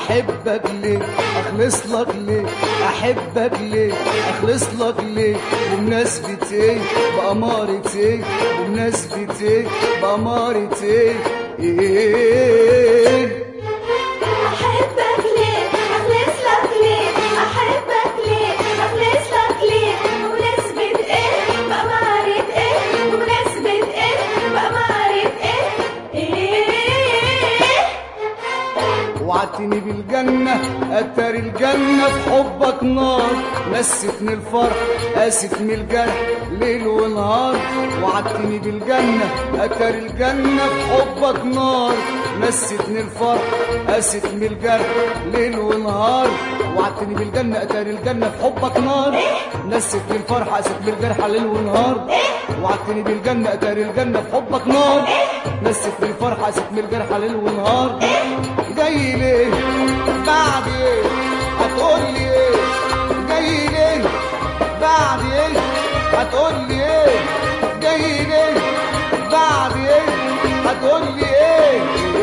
احبك ليه اخلص لك ليه احبك ليه اخلص لك ليه بمناسبة ايه بأمارة ايه بمناسبة ايه بأمارة ايه ايه أحبك ليه أخلص لك ليه أحبك ليه أخلص لك ليه بمناسبة إيه بأمارة إيه بمناسبة إيه بأمارة إيه إيه وعدتني بالجنة أتاري الجنة في حبك نار نستني الفرح آسف من الجرح ليل ونهار وعدتني بالجنة أتاري الجنة في حبك نار نستني الفرح آسف من الجرح ليل ونهار وعدتني بالجنة أتاري الجنة في حبك نار نستني الفرح آسف من الجرح ليل ونهار وعدتني بالجنة أتاري الجنة في حبك نار نستني الفرح آسف من الجرح ليل ونهار جاي ليه بعد ايه هتقول لي ايه جاي ليه بعد ايه هتقول لي ايه جاي ليه بعد ايه هتقول لي ايه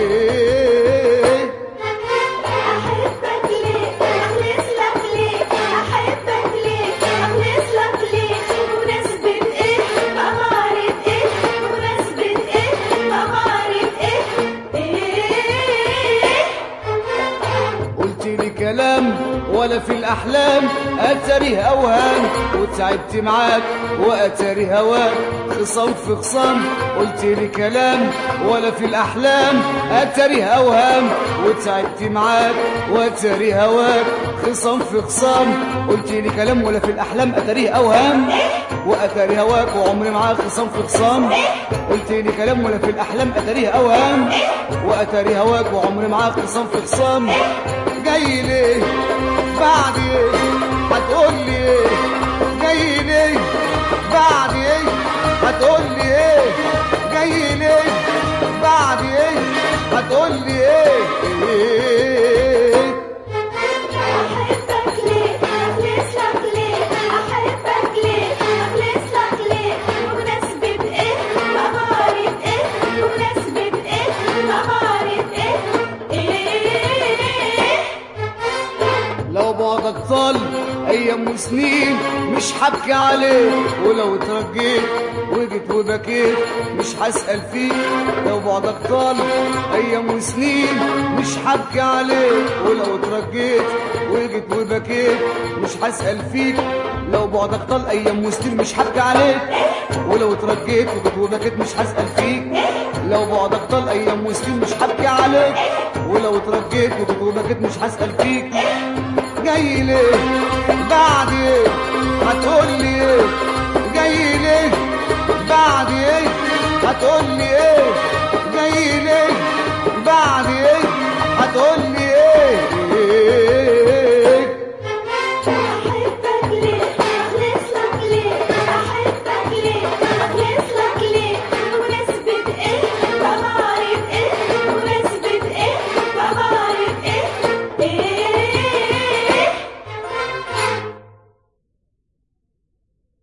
أحبك ليه أخلص لك ليه أحبك ليه أخلص لك ليه بمناسبة إيه بأمارة إيه بمناسبة إيه بأمارة إيه إيه قلت لي كلام ولا في الاحلام اتاريه اوهام وتعبت معاك واتاري هواك خصام في خصام قلت لي كلام ولا في الاحلام اتاريه اوهام وتعبت معاك واتاري هواك خصام في خصام قلت لي كلام ولا في الاحلام اتاريه اوهام واتاري هواك وعمري معاك خصام في خصام قلت لي كلام ولا في الاحلام اتاريه اوهام واتاري هواك وعمري معاك خصام في خصام جاي ليه بعد ايه هتقول لي ايه جاي ليه بعد ايه هتقول لي ايه جاي ليه بعد ايه هتقول لي ايه, إيه أحبك ليه أخلص لك ليه أحبك ليه أخلص لك ليه بمناسبة إيه بأمارة إيه بمناسبة إيه بأمارة إيه إيه لو بعدك طال ايام وسنين مش حبكي عليك ولو اترجيت وجيت وبكيت مش هسأل فيك لو بعدك طال ايام وسنين مش حبكي عليك ولو اترجيت وجيت وبكيت مش هسأل فيك لو بعدك طال ايام وسنين مش حبكي عليك ولو اترجيت وجيت وبكيت مش هسأل فيك لو بعدك طال ايام وسنين مش حبكي عليك ولو اترجيت وجيت وبكيت مش هسأل فيك جاي ليه بعد ايه هتقول لي ايه جاي ليه بعد ايه هتقول لي